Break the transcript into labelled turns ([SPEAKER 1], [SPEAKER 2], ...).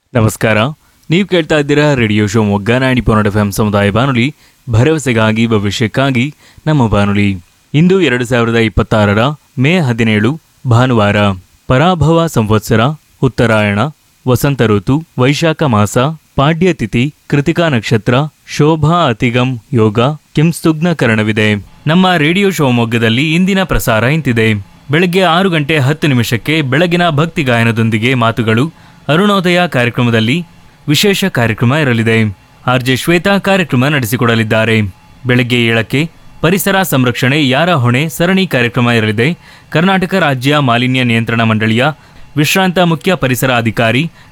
[SPEAKER 1] ನಮಸ್ಕಾರ ನೀವು ಕೇಳ್ತಾ ಇದ್ದೀರಾ radio show Mogganadi Ponnada F ಸಮುದಾಯ ಬಾನುಲಿ ಭರವಸೆಗಾಗಿ ಭವಿಷ್ಯಕ್ಕಾಗಿ ನಮ್ಮ ಬಾನುಲಿ ಇಂದು ಎರಡು ಸಾವಿರದ ಇಪ್ಪತ್ತಾರರ ಮೇ ಹದಿನೇಳು ಭಾನುವಾರ ಪರಾಭವ ಸಂವತ್ಸರ ಉತ್ತರಾಯಣ ವಸಂತ ಋತು ವೈಶಾಖ ಮಾಸ ಪಾಡ್ಯತಿಥಿ ಕೃತಿಕಾ ನಕ್ಷತ್ರ ಶೋಭಾ ಅತಿಗಂ ಯೋಗ ಕಿಂಸ್ತುಗ್ನ ಕರಣವಿದೆ ನಮ್ಮ ರೇಡಿಯೋ ಶಿವಮೊಗ್ಗದಲ್ಲಿ ಇಂದಿನ ಪ್ರಸಾರ ಇಂತಿದೆ ಬೆಳಗ್ಗೆ ಆರು ಗಂಟೆ ಹತ್ತು ನಿಮಿಷಕ್ಕೆ ಬೆಳಗಿನ ಭಕ್ತಿ ಗಾಯನದೊಂದಿಗೆ ಮಾತುಗಳು ಅರುಣೋದಯ ಕಾರ್ಯಕ್ರಮದಲ್ಲಿ ವಿಶೇಷ ಕಾರ್ಯಕ್ರಮ ಇರಲಿದೆ ಆರ್ಜೆ ಶ್ವೇತಾ ಕಾರ್ಯಕ್ರಮ ನಡೆಸಿಕೊಡಲಿದ್ದಾರೆ ಬೆಳಗ್ಗೆ ಏಳಕ್ಕೆ ಪರಿಸರ ಸಂರಕ್ಷಣೆ ಯಾರ ಹೊಣೆ ಸರಣಿ ಕಾರ್ಯಕ್ರಮ ಇರಲಿದೆ ಕರ್ನಾಟಕ ರಾಜ್ಯ ಮಾಲಿನ್ಯ ನಿಯಂತ್ರಣ ಮಂಡಳಿಯ ವಿಶ್ರಾಂತ ಮುಖ್ಯ ಪರಿಸರ ಅಧಿಕಾರಿ